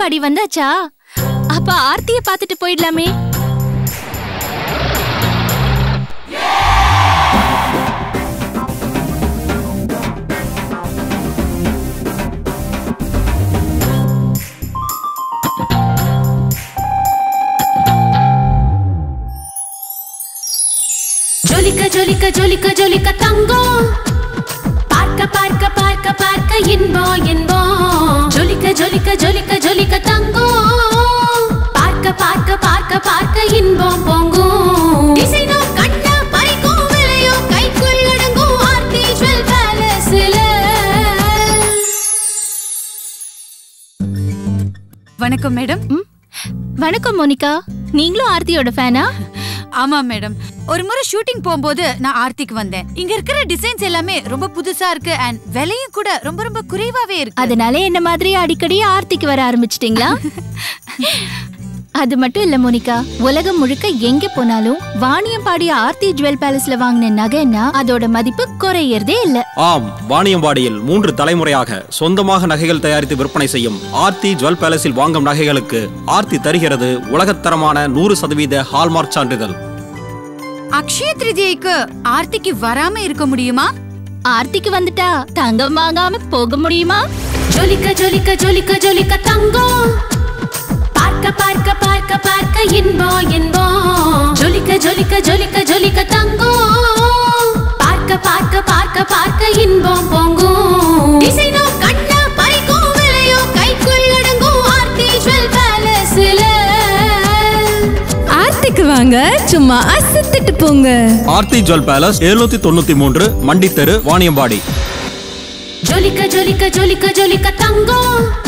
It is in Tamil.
வாணியம்பாடி வந்தாச்சா அப்ப ஆர்த்திய பாத்துட்டு போயிடலாமே ஜொலிக்க ஜொலிக்க ஜொலிக்க ஜொலிக்க தங்கம் பார்க்க பார்க்க பார்க்க பார்க்க இன்பம் இன்பம் ஜொலிக்க ஜொலிக்க ஜொலிக்க ஜொலிக்க தங்கம் பார்க்க பார்க்க பார்க்க பார்க்க இன்பம் பொங்கும் டிசைனோ கண்ணா பறிக்கும் விலையோ கைக்குள் அடங்கும் ஆர்த்தி ஜுவல் பேலஸ்ல வணக்கம் மேடம் ம்? வணக்கம் மோனிகா நீங்களும் ஆர்த்தியோட ஃபேனா ஆமா மேடம் ஒரு முறை ஷூட்டிங் போகும்போது நான் ஆர்த்திக்கு வந்தேன் இங்க இருக்கிற டிசைன்ஸ் எல்லாமே ரொம்ப புதுசா இருக்கு அண்ட் விலையும் கூட ரொம்ப ரொம்ப குறைவாவே இருக்கு அதனால என்ன மாதிரி அடிக்கடி ஆர்த்திக்கு வர ஆரம்பிச்சிட்டீங்களா அது மட்டும் இல்ல மோனிகா உலகம் முழுக்க எங்க போனாலும் வாணியம்பாடி ஆர்த்தி ஜுவல் பேலஸ்ல வாங்கின நகைன்னா அதோட மதிப்பு குறையறதே இல்ல ஆம் வாணியம்பாடியில் மூன்று தலைமுறையாக சொந்தமாக நகைகள் தயாரித்து விற்பனை செய்யும் ஆர்த்தி ஜுவல் பேலஸில் வாங்கும் நகைகளுக்கு ஆர்த்தி தருகிறது உலகத்தரமான நூறு சதவீத ஹால்மார்க் சான்றிதழ் அக்ஷய திருதியைக்கு ஆர்த்திக்கு வராம இருக்க முடியுமா ஆர்த்திக்கு வந்துட்டா தங்கம் வாங்காம போக முடியுமா ஜொலிக்க ஜொலிக்க ஜொலிக்க ஜொலிக்க தங்கம் பார்க்க பார்க்க பார்க்க பார்க்க இன்பம் இன்பம் ஜொலிக்க ஜொலிக்க ஜொலிக்க ஜொலிக்க தங்கம் பார்க்க பார்க்க பார்க்க பார்க்க இன்பம் பொங்கும் டிசைனோ கண்ணா பறிக்கும் விலையோ கைக்குள் அடங்கும் ஆர்த்தி ஜுவல் பேலஸ்ல ஆர்த்திக்கு வாங்க சும்மா அசத்திட்டு போங்க ஆர்த்தி ஜுவல் பேலஸ் எழுநூத்தி தொண்ணூத்தி மூன்று மண்டித்தெரு வாணியம்பாடி ஜொலிக்க ஜொலிக்க ஜொலிக்க ஜொலிக்க தங்கம்